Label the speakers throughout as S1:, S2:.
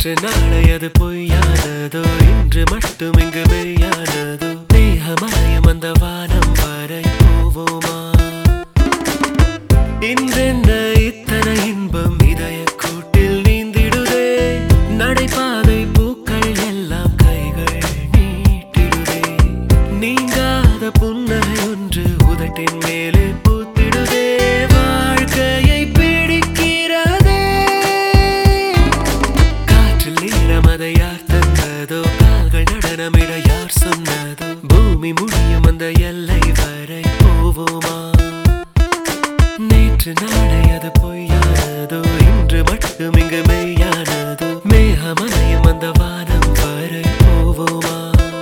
S1: நேற்று நாளை அது பொய்யானதோ இன்று மட்டும் இங்கு மெய்யானதோ தேகமயம் அந்த வானம் வரை போவோமா இன்றென்ன இத்தனை இன்பம் இதய கூட்டில் நீந்திடுதே நடைபாதை பூக்கள் எல்லாம் கைகள் நீட்டிடுதே நீங்காத புன்னகை ஒன்று உதட்டின் மேலே பூத்திடுதே வாழ்க்கையை பிடிக்கிறதே காற்றில் ஈரம் அதை யார் தந்ததோ கால்கள் நடனமிட யார் சொன்னதோ பூமி முடியும் அந்த எல்லை வரை போவோமா நேற்று நாளை அது பொய்யானதோ இன்று மட்டும் இங்கு மெய்யானதோ மேகமலையும் அந்த வானம் வரை போவோமா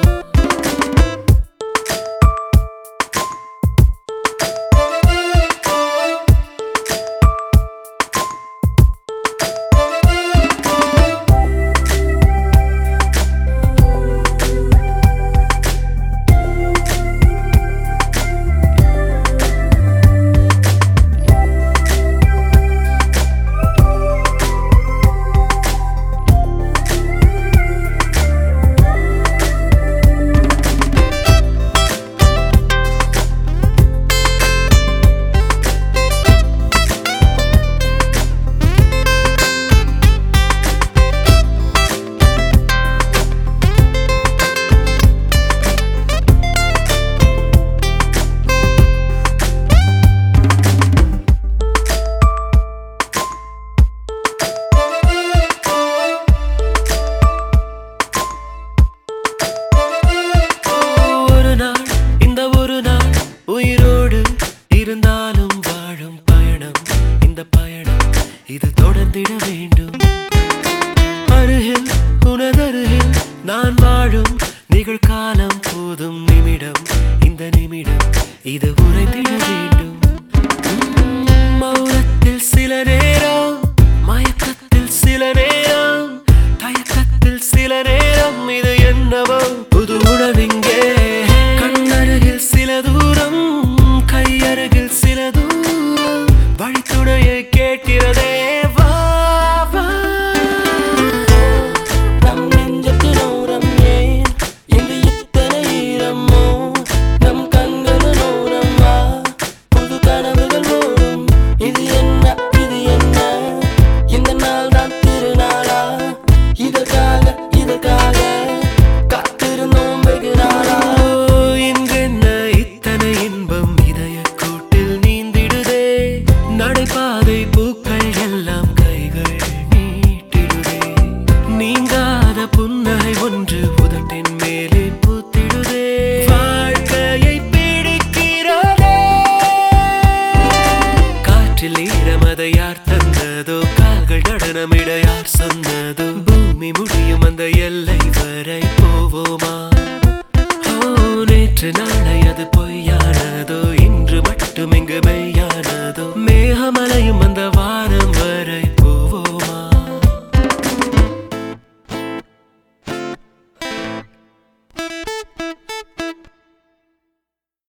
S1: ஒரு நாள் இந்த ஒரு நாள் உயிரோடு இருந்தாலும் வாழும் பயணம் இந்த பயணம் இது தொடர்ந்திட வேண்டும் அருகில் உனதருகில் நான் வாழும் நிகழ்காலம் போதும் நிமிடம் இந்த நிமிடம் இது உரைத்திட வேண்டும் உம், மௌனத்தில் சில நேரம் மயக்கத்தில் சில நேரம் தயக்கத்தில் சில நேரம் இது என்னவோ புது உணவிங்க